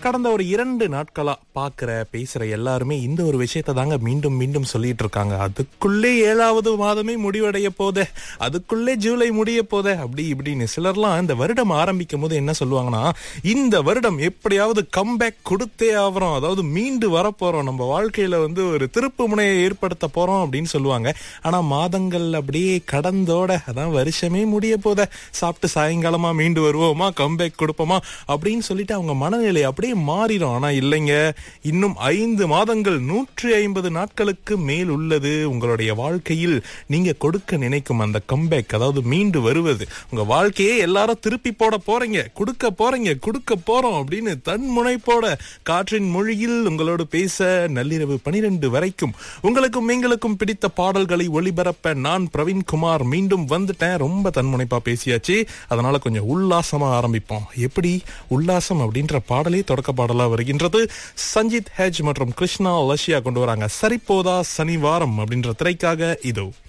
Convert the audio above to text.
கடந்த ஒரு இரண்டு நாட்களா பாக்குற பேசுற எல்லாருமே இந்த ஒரு விஷயத்தை தாங்க மீண்டும் மீண்டும் சொல்லிட்டு இருக்காங்க அதுக்குள்ளே ஏழாவது மாதமே முடிவடைய போதே அதுக்குள்ளே ஜூலை முடிய போதே அப்படி இப்படின்னு சிலர்லாம் இந்த வருடம் ஆரம்பிக்கும் போது என்ன சொல்லுவாங்கன்னா இந்த வருடம் எப்படியாவது கம்பேக் கொடுத்தே ஆகிறோம் அதாவது மீண்டு வரப்போறோம் நம்ம வாழ்க்கையில வந்து ஒரு திருப்பு முனையை ஏற்படுத்த போறோம் அப்படின்னு சொல்லுவாங்க ஆனா மாதங்கள் அப்படியே கடந்தோட அதான் வருஷமே முடிய போத சாப்பிட்டு சாயங்காலமா மீண்டு வருவோமா கம்பேக் கொடுப்போமா அப்படின்னு சொல்லிட்டு அவங்க மனநிலை அப்படியே மாறிடும் ஆனா இல்லைங்க இன்னும் ஐந்து மாதங்கள் நூற்றி ஐம்பது நாட்களுக்கு மேல் உள்ளது உங்களுடைய வாழ்க்கையில் நீங்க கொடுக்க நினைக்கும் அந்த கம்பேக் அதாவது மீண்டு வருவது உங்க வாழ்க்கையே எல்லாரும் திருப்பி போட போறீங்க கொடுக்க போறீங்க கொடுக்க போறோம் அப்படின்னு தன் முனைப்போட காற்றின் மொழியில் உங்களோடு பேச நள்ளிரவு பனிரெண்டு வரைக்கும் உங்களுக்கும் எங்களுக்கும் பிடித்த பாடல்களை ஒளிபரப்ப நான் பிரவீன்குமார் மீண்டும் வந்துட்டேன் ரொம்ப தன்முனைப்பா பேசியாச்சு அதனால கொஞ்சம் உல்லாசமா ஆரம்பிப்போம் எப்படி உல்லாசம் அப்படின்ற பாடலே தொடக்க பாடலா வருகின்றது சஞ்சித் ஹெஜ் மற்றும் கிருஷ்ணா லஷ்யா கொண்டு வராங்க சரிப்போதா சனிவாரம் அப்படின்ற திரைக்காக இதோ